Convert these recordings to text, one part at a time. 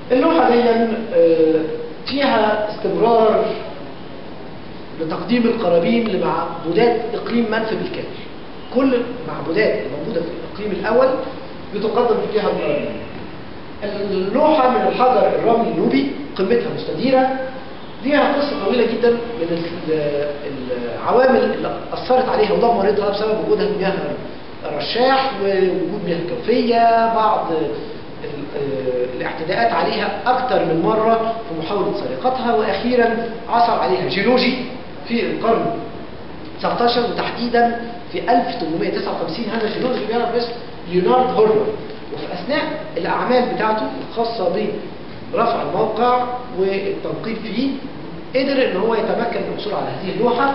اللوحة دي آه، فيها استمرار لتقديم القرابين لمعبودات إقليم منفى بالكامل كل المعبودات الموجودة في الإقليم الأول بتقدم فيها القرابين اللوحة من الحجر الرملي النوبي قمتها مستديرة ليها قصة طويلة جدا من ال- العوامل اللي أثرت عليها ودمرتها بسبب وجودها مياه رشاح ووجود مياه جوفية بعض ال- آه، الاعتداءات عليها أكثر من مرة في محاولة سرقتها وأخيرا عثر عليها جيولوجي في القرن 19 وتحديدا في 1859 هذا جيولوجي بيعرف باسم ليونارد هورنر وفي أثناء الأعمال بتاعته الخاصة برفع الموقع والتنقيب فيه قدر ان هو يتمكن من الحصول على هذه اللوحة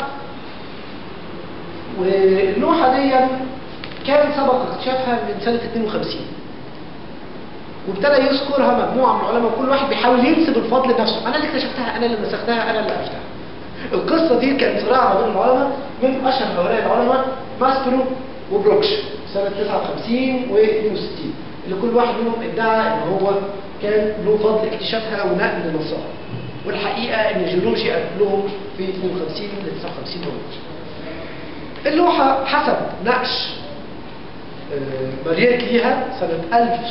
واللوحة دي كان سبق اكتشافها من سنة 52 وابتدى يذكرها مجموعة من العلماء كل واحد بيحاول ينسب الفضل لنفسه انا اللي اكتشفتها انا اللي مسختها انا اللي عرفتها القصة دي كانت صراع ما بين العلماء من اشهر هؤلاء العلماء ماسترو وبروكش سنة 59 و 62 اللي كل واحد منهم ادعى ان هو كان له فضل اكتشافها ونقل نصها والحقيقة ان جيولوجي قبلهم في 52 ل 59 بروكش اللوحة حسب نقش آه، ماريات ليها سنة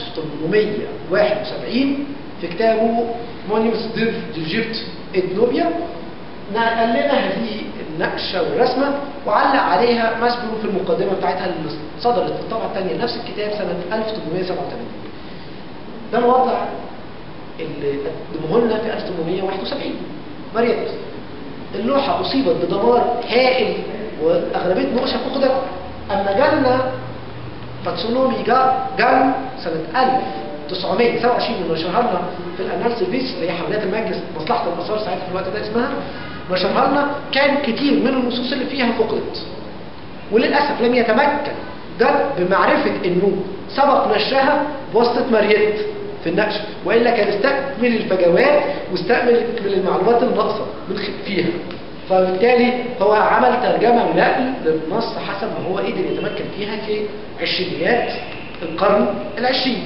1871 في كتابه مونيوس ديف ديجيبت اتنوبيا نقل لنا هذه النقشة والرسمة وعلق عليها ماسبرو في المقدمة بتاعتها اللي صدرت في الطبعة الثانية لنفس الكتاب سنة 1887 ده الوضع اللي قدمه لنا في 1871 مريم اللوحة أصيبت بدمار هائل وأغلبية نقوشها فقدت أما جالنا تاتسونومي جا جان سنة 1927 اللي نشرها لنا في الأنال سيرفيس اللي هي حملات المجلس مصلحة الآثار ساعتها في الوقت ده اسمها نشرها لنا كان كتير من النصوص اللي فيها فقدت وللأسف لم يتمكن ده بمعرفة انه سبق نشرها بواسطة ماريت في النقش وإلا كان استكمل الفجوات واستكمل من المعلومات الناقصة من خ- فيها فبالتالي هو عمل ترجمة ونقل للنص حسب ما هو قدر يتمكن فيها في عشرينيات القرن العشرين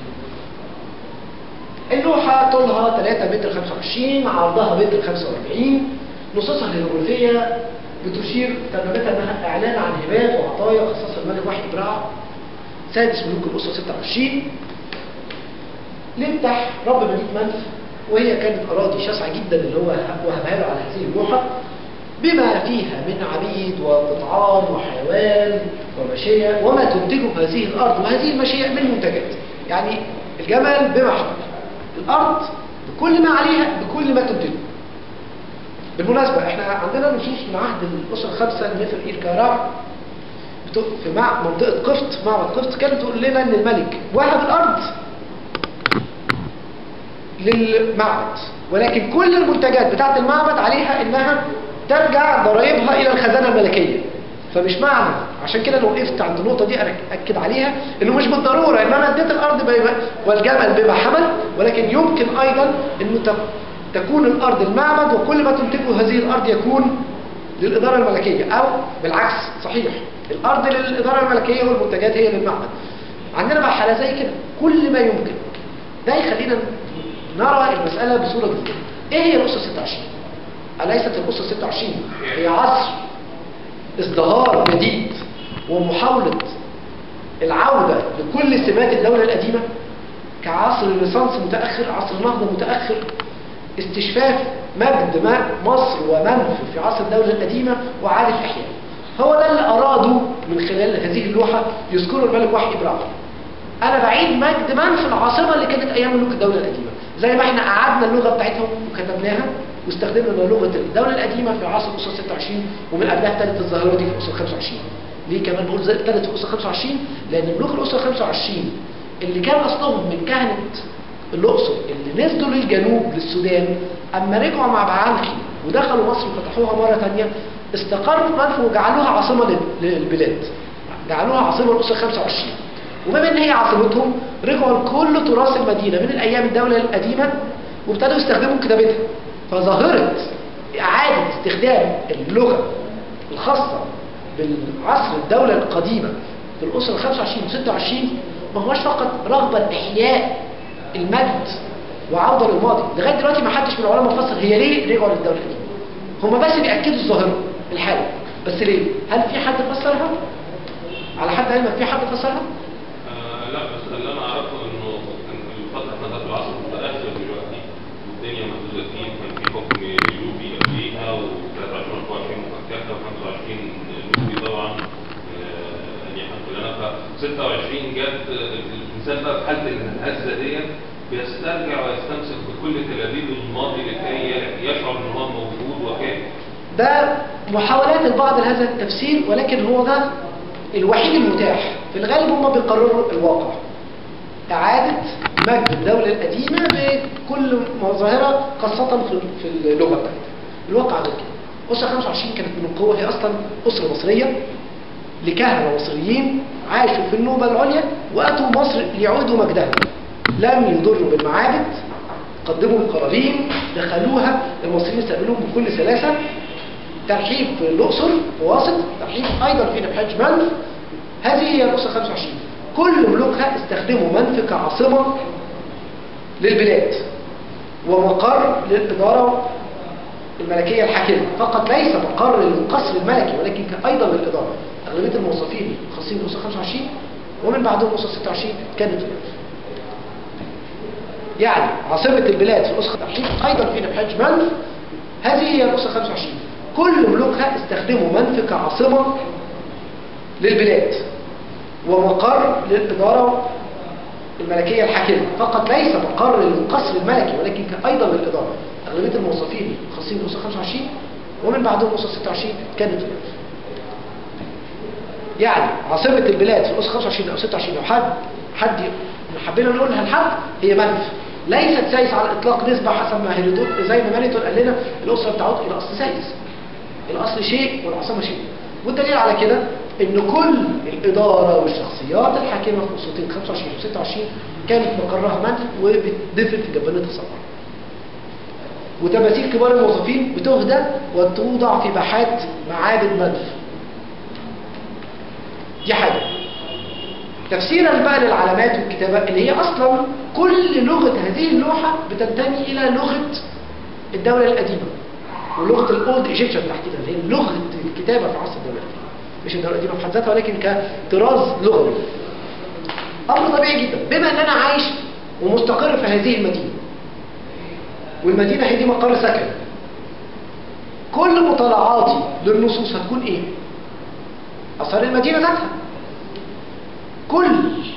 اللوحة طولها 3 متر 25 عرضها متر 45 نصوصها الهيروغليفية بتشير ترجمتها انها اعلان عن هبات وعطايا خصصها الملك واحد براع سادس ملوك الاسره 26 لمتح رب مدينه منف وهي كانت اراضي شاسعه جدا اللي هو وهبها له على هذه اللوحه بما فيها من عبيد وقطعان وحيوان ومشية وما تنتجه هذه الارض وهذه المشية من منتجات يعني الجمل بما حمل الارض بكل ما عليها بكل ما تنتجه بالمناسبة احنا عندنا نصوص من عهد الأسرة الخمسة مثل إيركارا بت- في مع منطقة قفط معبد قفط كانت تقول لنا ان الملك وهب الأرض للمعبد ولكن كل المنتجات بتاعت المعبد عليها انها ترجع ضرائبها الى الخزانة الملكية فمش معنى عشان كده لو وقفت عند النقطة دي أكد عليها انه مش بالضرورة ان انا اديت الارض بما والجمل بما حمل ولكن يمكن ايضا انه تب- تكون الارض المعبد وكل ما تنتجه هذه الارض يكون للإدارة الملكية أو بالعكس صحيح الأرض للإدارة الملكية والمنتجات هي للمعبد عندنا بقى حالة زي كده كل ما يمكن ده يخلينا نرى المسألة بصورة جديدة إيه هي الأسرة 26 أليست الأسرة 26 هي عصر ازدهار جديد ومحاولة العودة لكل سمات الدولة القديمة كعصر الرينيسانس متأخر عصر النهضة متأخر استشفاف مجد ما مصر ومنف في عصر الدولة القديمة وعادة إحياء هو ده اللي أرادوا من خلال هذه اللوحة يذكروا الملك وحي إبراهيم أنا بعيد مجد منف العاصمة اللي كانت أيام ملوك الدولة القديمة زي ما احنا قعدنا اللغة بتاعتهم وكتبناها واستخدمنا لغة الدولة القديمة في عصر الأسرة 26 ومن قبلها ابتدت الظاهرة دي في الأسرة 25 ليه كمان بقول زي ابتدت في الأسرة 25 لأن ملوك الأسرة 25 اللي كان أصلهم من كهنة الأقصر اللي نزلوا للجنوب للسودان أما رجعوا مع بعانخي ودخلوا مصر وفتحوها مرة تانية استقروا في منف وجعلوها عاصمة لل- للبلاد جعلوها عاصمة الأسرة 25 وبما ان هي عاصمتهم رجعوا لكل تراث المدينة من الايام الدولة القديمة وابتدوا يستخدموا كتابتها فظاهرة اعادة استخدام اللغة الخاصة بالعصر الدولة القديمة في الأسرة 25 و 26 ما هوش فقط رغبة إحياء المجد وعوده للماضي لغايه دلوقتي ما حدش من العلماء فسر هي ليه رجعوا للدوله القديمه هم بس بياكدوا الظاهره الحاله بس ليه هل في حد فسرها على حد علمك في حد فسرها آه لا بس اللي انا اعرفه انه كان الفتره احنا كانت العصر المتاخر دلوقتي الدنيا محدوده فيه كان في حكم جنوبي قبليها و23 24 مفككه و25 نوبي طبعا آه، يعني الحمد لله ف 26 جت الانسان بقى في حاله الهزه ديت بيسترجع ويستمسك بكل تلابيب الماضي لكي يشعر ان هو موجود وكان ده محاولات البعض لهذا التفسير ولكن هو ده الوحيد المتاح في الغالب هم بيقرروا الواقع إعادة مجد الدولة القديمة بكل مظاهرها خاصة في في اللغة بتاعتها الواقع غير كده أسرة 25 كانت من القوة هي أصلا أسرة مصرية لكهنة مصريين عاشوا في النوبة العليا وأتوا مصر ليعودوا مجدها لم يضروا بالمعابد قدموا القرارين دخلوها المصريين استقبلوهم بكل سلاسة ترحيب في الأقصر في واسط ترحيب أيضا في نبحات منف هذه هي الأسرة 25 كل ملوكها استخدموا منف كعاصمة للبلاد ومقر للإدارة الملكية الحاكمة فقط ليس مقر للقصر الملكي ولكن أيضا للإدارة أغلبية الموظفين الخاصين بالأسرة 25 ومن بعدهم الأسرة 26 كانت في منف يعني عاصمة البلاد في الأسرة 25 أيضا في نبحات منف هذه هي الأسرة 25 كل ملوكها استخدموا منف كعاصمة للبلاد ومقر للإدارة الملكية الحاكمة فقط ليس مقر للقصر الملكي ولكن أيضا للإدارة أغلبية الموظفين الخاصين بالأسرة 25 ومن بعدهم الأسرة 26 كانت في منف يعني عاصمة البلاد في الأسرة 25 أو 26 لو حد حد حبينا نقولها لحد هي منف ليست سايس على الإطلاق نسبة حسب ما هيرودوت زي ما مانيتون قال لنا الأسرة بتعود إلى أصل سايس الأصل شيء والعاصمة شيء والدليل على كده إن كل الإدارة والشخصيات الحاكمة في أسرتين 25 و 26 كانت مقرها منف وبتدفن في جبانات الصبر وتماثيل كبار الموظفين بتهدى وتوضع في باحات معابد منف دي حاجة تفسيرا بقى للعلامات والكتابة اللي هي أصلا كل لغة هذه اللوحة بتنتمي إلى لغة الدولة القديمة ولغة الأولد إيجيبشن تحديدا اللي هي لغة الكتابة في عصر الدولة القديمة مش الدولة القديمة في حد ذاتها ولكن كطراز لغوي أمر طبيعي جدا بما أن أنا عايش ومستقر في هذه المدينة والمدينة هي دي مقر سكن كل مطالعاتي للنصوص هتكون إيه؟ أثار المدينة ذاتها كل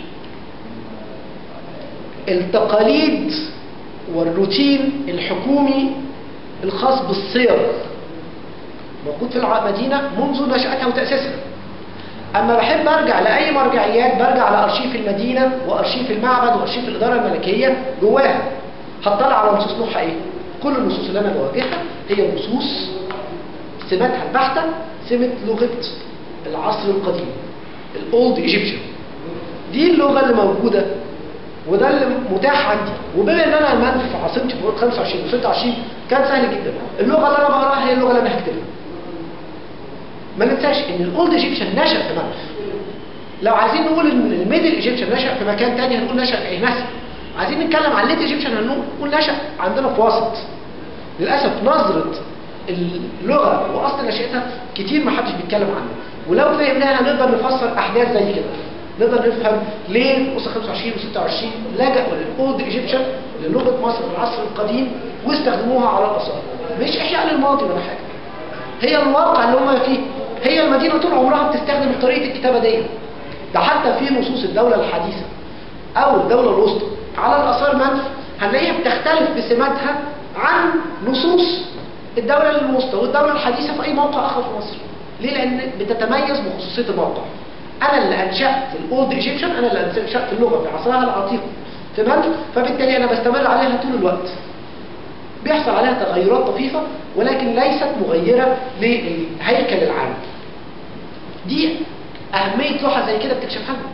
التقاليد والروتين الحكومي الخاص بالصيغ موجود في المدينة منذ نشأتها وتأسيسها أما بحب أرجع لأي مرجعيات برجع لأرشيف المدينة وأرشيف المعبد وأرشيف الإدارة الملكية جواها هطلع على نصوص نوعها إيه؟ كل النصوص اللي أنا بواجهها هي نصوص سماتها البحتة سمة لغة العصر القديم الأولد إيجيبشن دي اللغة اللي موجودة وده اللي متاح عندي وبما ان انا المنف في عاصمتي في 25 و 26 كان سهل جدا اللغة اللي انا بقراها هي اللغة اللي انا هكتبها ما ننساش ان الاولد ايجيبشن نشأ في منف لو عايزين نقول ان الميدل ايجيبشن نشأ في مكان تاني هنقول نشأ في ايناسي عايزين نتكلم عن الليت ايجيبشن هنقول نشأ عندنا في وسط للاسف نظرة اللغة واصل نشأتها كتير ما حدش بيتكلم عنه ولو فهمناها نقدر نفسر احداث زي كده نقدر نفهم ليه الأسرة 25 و 26 لجأوا للأولد إيجيبشن للغة مصر في العصر القديم واستخدموها على الآثار مش إحياء للماضي ولا حاجة هي الواقع اللي هم فيه هي المدينة طول عمرها بتستخدم طريقة الكتابة دي ده حتى في نصوص الدولة الحديثة أو الدولة الوسطى على الآثار منف هنلاقيها بتختلف بسماتها عن نصوص الدولة الوسطى والدولة الحديثة في أي موقع آخر في مصر ليه؟ لأن بتتميز بخصوصية الموقع انا اللي انشأت الاولد ايجيبشن انا اللي انشأت اللغة في عصرها العتيق تمام فبالتالي انا بستمر عليها طول الوقت بيحصل عليها تغيرات طفيفة ولكن ليست مغيرة للهيكل العام دي اهمية لوحة زي كده بتكشفها لنا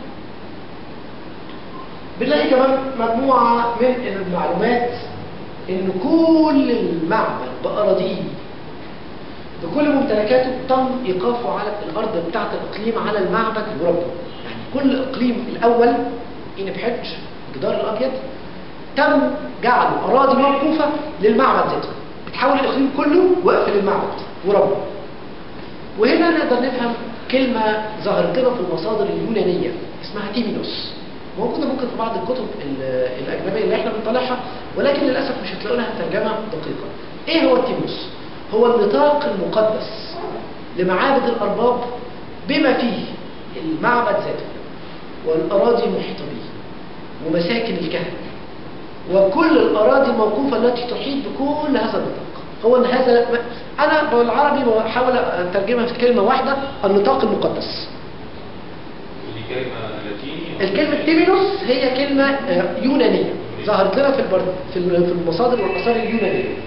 بنلاقي كمان مجموعة من المعلومات ان كل المعبد بأراضيه بكل ممتلكاته تم إيقافه على الأرض بتاعة الإقليم على المعبد المربع يعني كل إقليم الأول إنبحج الجدار الأبيض تم جعل اراضي موقوفه للمعبد ذاته اتحول الاقليم كله وقف للمعبد وربه وهنا نقدر نفهم كلمة ظهرت لنا في المصادر اليونانية اسمها تيمينوس موجودة ممكن في بعض الكتب ال- الأجنبية اللي احنا بنطلعها ولكن للأسف مش هتلاقوا لها ترجمة دقيقة. إيه هو التيموس؟ هو النطاق المقدس لمعابد الأرباب بما فيه المعبد ذاته والأراضي المحيطة به ومساكن الكهنة وكل الأراضي الموقوفة التي تحيط بكل هذا النطاق هو أن هذا أنا بالعربي بحاول أترجمها في كلمة واحدة النطاق المقدس ودي كلمة لاتيني الكلمة تيمينوس هي كلمة آه، يونانية ظهرت لنا في البر... في ال- في المصادر والآثار اليونانية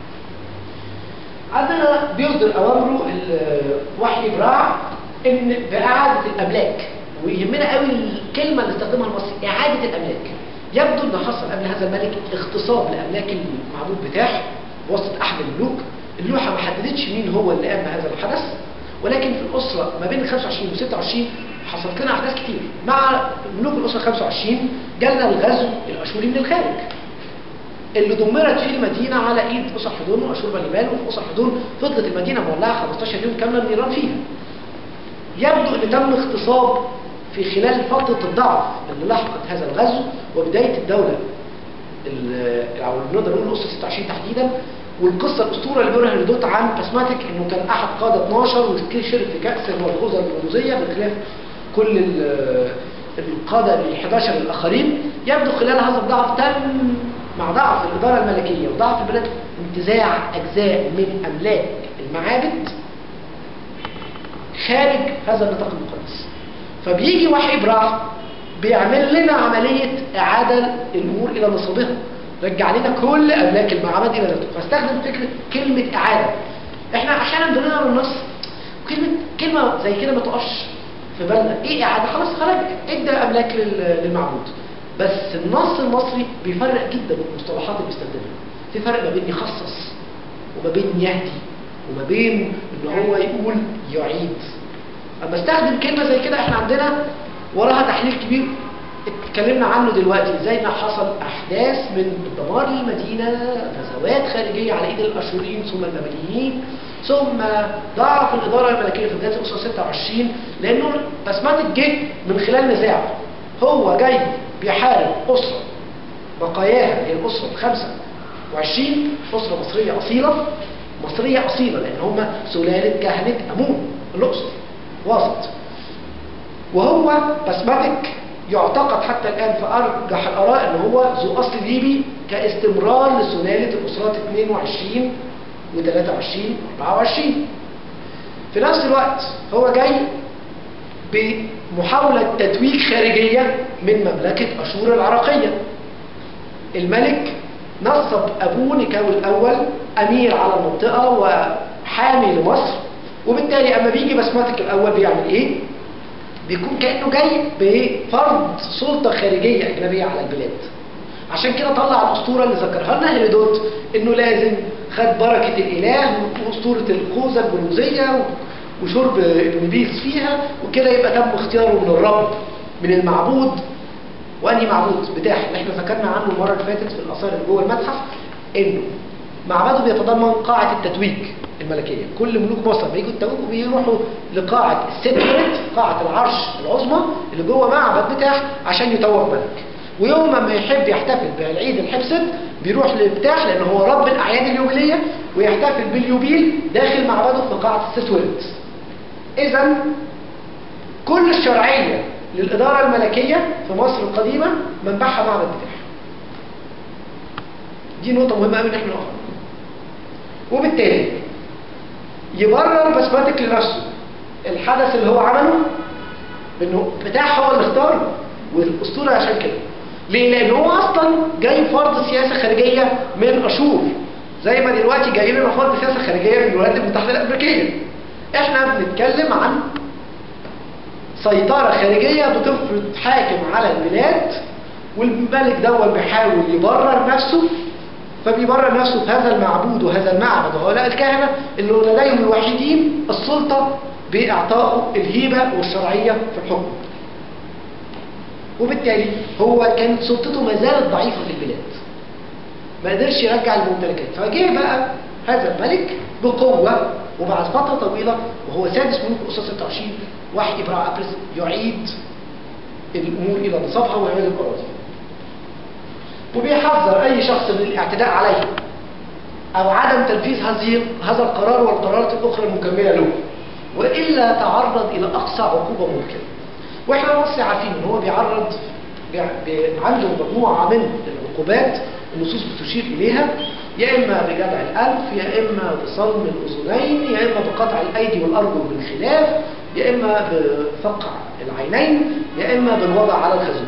عندنا بيصدر أوامره ال- وحي براع إن بإعادة الأملاك ويهمنا قوي الكلمة اللي استخدمها المصري إعادة الأملاك يبدو إن حصل قبل هذا الملك اغتصاب لأملاك المعبود بتاعه بواسطة أحد الملوك اللوحة ما حددتش مين هو اللي قام بهذا الحدث ولكن في الأسرة ما بين 25 و 26 حصلت لنا أحداث كتير مع ملوك الأسرة 25 جالنا الغزو الأشوري من الخارج اللي دمرت فيه المدينة على ايد أسر حدون وأشور بني بال وفي أسر حدون فضلت المدينة مولعة 15 يوم كاملة النيران فيها يبدو ان تم اغتصاب في خلال فترة الضعف اللي لحقت هذا الغزو وبداية الدولة ال- او نقدر نقول الأسرة 26 تحديدا والقصة الأسطورة اللي بيقولها هيرودوت عن بسماتيك انه كان أحد قادة 12 وكل شرب في كأس والخوذة البرموزية بخلاف كل ال- القادة ال 11 الآخرين يبدو خلال هذا الضعف تم مع ضعف الإدارة الملكية وضعف البلاد انتزاع أجزاء من أملاك المعابد خارج هذا النطاق المقدس فبيجي وحي براع بيعمل لنا عملية إعادة الأمور إلى نصابها رجع لنا كل أملاك المعبد إلى ذاته فاستخدم فكرة كلمة إعادة إحنا أحيانا بنقرا النص كلمة كلمة زي كده ما تقفش في بالنا إيه إعادة خلاص خرج إدى أملاك لل- للمعبود بس النص المصري بيفرق جدا من المصطلحات اللي بيستخدمها في فرق ما بين يخصص وما بين يهدي وما بين ان هو يقول يعيد اما استخدم كلمه زي كده احنا عندنا وراها تحليل كبير اتكلمنا عنه دلوقتي ازاي ما حصل احداث من دمار للمدينه غزوات خارجيه على ايد الاشوريين ثم المماليين ثم ضعف الاداره الملكيه في بدايه الاسره 26 لانه بسمات جه من خلال نزاع هو جاي بيحارب اسره بقاياها هي الاسره الخمسه وعشرين أسرة مصرية أصيلة مصرية أصيلة لأن هم سلالة كهنة أمون الأقصر واسط وهو بسمتك يعتقد حتى الآن في أرجح الآراء أن هو ذو أصل ليبي كاستمرار لسلالة الأسرات 22 و23 و24 في نفس الوقت هو جاي بمحاولة تتويج خارجية من مملكة أشور العراقية الملك نصب أبوه نيكاو الأول أمير على المنطقة وحامي لمصر وبالتالي أما بيجي بسمتك الأول بيعمل إيه؟ بيكون كأنه جاي بفرض سلطة خارجية أجنبية على البلاد عشان كده طلع الأسطورة اللي ذكرها لنا هيرودوت إنه لازم خد بركة الإله وأسطورة الخوذة البرموزية وشرب النبيذ فيها وكده يبقى تم اختياره من الرب من المعبود وانهي معبود بتاعه اللي احنا ذكرنا عنه المره اللي فاتت في الاثار اللي جوه المتحف انه معبده بيتضمن قاعه التتويج الملكيه كل ملوك مصر بيجوا التويج بيروحوا لقاعه السترت قاعه العرش العظمى اللي جوه معبد بتاعه عشان يتوج ملك ويوم ما يحب يحتفل بالعيد الحبست بيروح للبتاع لان هو رب الاعياد اليوبيليه ويحتفل باليوبيل داخل معبده في قاعه الستورت اذا كل الشرعيه للإدارة الملكية في مصر القديمة منبعها معبد بتاعها دي نقطة مهمة قوي ان احنا نقف وبالتالي يبرر بسمتك لنفسه الحدث اللي هو عمله بانه بتاع هو اللي اختاره والاسطورة عشان كده ليه؟ لان هو اصلا جاي فرض سياسة خارجية من اشور زي ما دلوقتي جاي لنا فرض سياسة خارجية من الولايات المتحدة الامريكية احنا بنتكلم عن سيطرة خارجية بتفرض حاكم على البلاد والملك دول بيحاول يبرر نفسه فبيبرر نفسه في هذا المعبود وهذا المعبد وهؤلاء الكهنة اللي لديهم الوحيدين السلطة بإعطائه الهيبة والشرعية في الحكم وبالتالي هو كانت سلطته ما زالت ضعيفة في البلاد ما قدرش يرجع الممتلكات فجه بقى هذا الملك بقوة وبعد فترة طويلة وهو سادس ملوك أسرة 26 وحي إبراهيم أبرز يعيد الأمور إلى نصابها ويعيد الأراضي وبيحذر أي شخص من الاعتداء عليه أو عدم تنفيذ هذه هذا القرار والقرارات الأخرى المكملة له وإلا تعرض إلى أقصى عقوبة ممكنة وإحنا بس عارفين إن هو بيعرض بيع- بي- عنده مجموعة من العقوبات النصوص بتشير إليها يا إما بجدع الأنف يا إما بصلم الأذنين يا إما بقطع الأيدي والأرجل بالخلاف يا إما بفقع العينين يا إما بالوضع على الخزون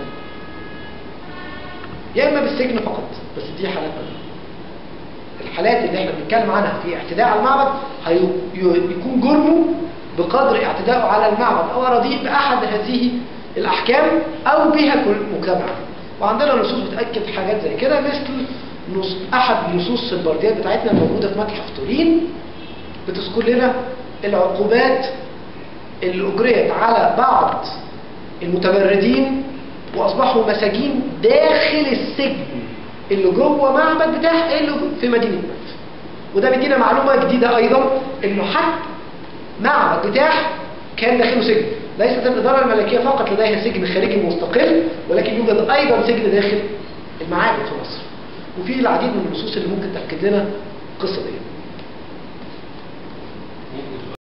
يا إما بالسجن فقط بس دي حالات منها الحالات اللي احنا بنتكلم عنها في اعتداء على المعبد هيكون جرمه بقدر اعتدائه على المعبد او اراضيه باحد هذه الاحكام او بها كل مجتمعا وعندنا نصوص بتاكد حاجات زي كده مثل نص احد نصوص البرديات بتاعتنا الموجوده في متحف تورين بتذكر لنا العقوبات اللي اجريت على بعض المتمردين واصبحوا مساجين داخل السجن اللي جوه معبد بتاع اللي جو- في مدينه مكه وده بيدينا معلومه جديده ايضا انه حتى معبد بتاع كان داخله سجن ليست الاداره الملكيه فقط لديها سجن خارجي مستقل ولكن يوجد ايضا سجن داخل المعابد في مصر وفي العديد من النصوص اللي ممكن تاكد لنا القصه دي